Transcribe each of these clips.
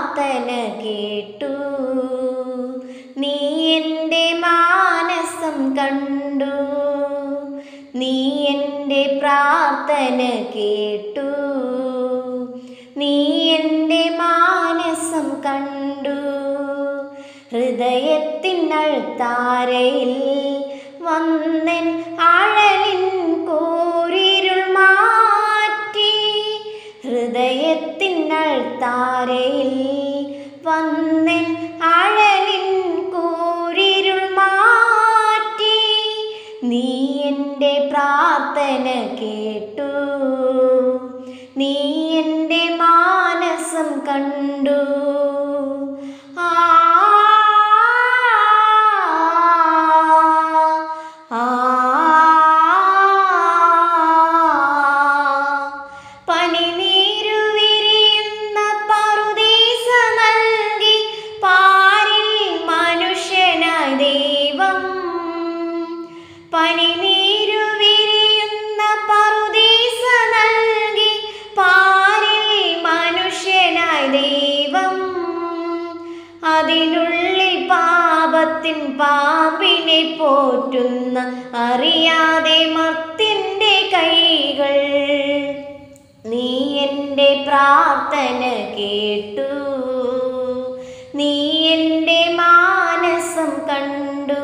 പ്രാർത്ഥന കേട്ടു നീ എൻ്റെ മാനസം കണ്ടു നീ എൻ്റെ പ്രാർത്ഥന കേട്ടു നീ എൻ്റെ മാനസം കണ്ടു ഹൃദയത്തിനൾ താരയിൽ വന്നൻ ആഴലിൻ കോരിരുൾ മാറ്റി ഹൃദയത്തിനൾ താരയിൽ വന്നൻ ആഴലിൻ കോരിരുൾ മാറ്റി നീ എൻ്റെ പ്രാർത്ഥന കേട്ടു നീ എൻ്റെ മാനസം കണ്ടു ആ ആ പനിനീരു വിരിയുന്ന പറുദീസ നൽകി പാരിൽ മനുഷ്യനായി ദൈവം പനിനീരു വിരിയുന്ന പറുദീസ നൽകി പാരിൽ മനുഷ്യനായി ദൈവം അതിനുള്ളിൽ പാപത്തിൻ പാമ്പിനെ പോറ്റുന്ന അറിയാതെ മർത്തിൻ്റെ കൈകൾ നീ എൻ്റെ പ്രാർത്ഥന കേട്ടു നീ എൻ്റെ മാനസം കണ്ടു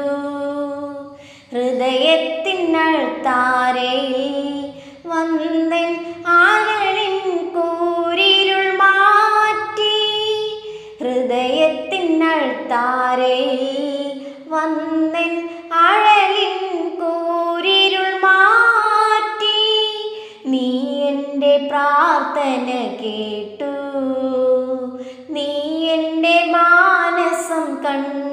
ഹൃദയത്തിനൾ താരയിൽ വന്നൻ ആഴലിൻ കൂരിരുൾ മാറ്റി ഹൃദയത്തിനൾ താരയിൽ വന്നൻ ആഴലിൻ കൂരിരുൾ മാറ്റി നീ എൻ്റെ പ്രാർത്ഥന കേട്ടു നീ എൻ്റെ മാനസം കണ്ടു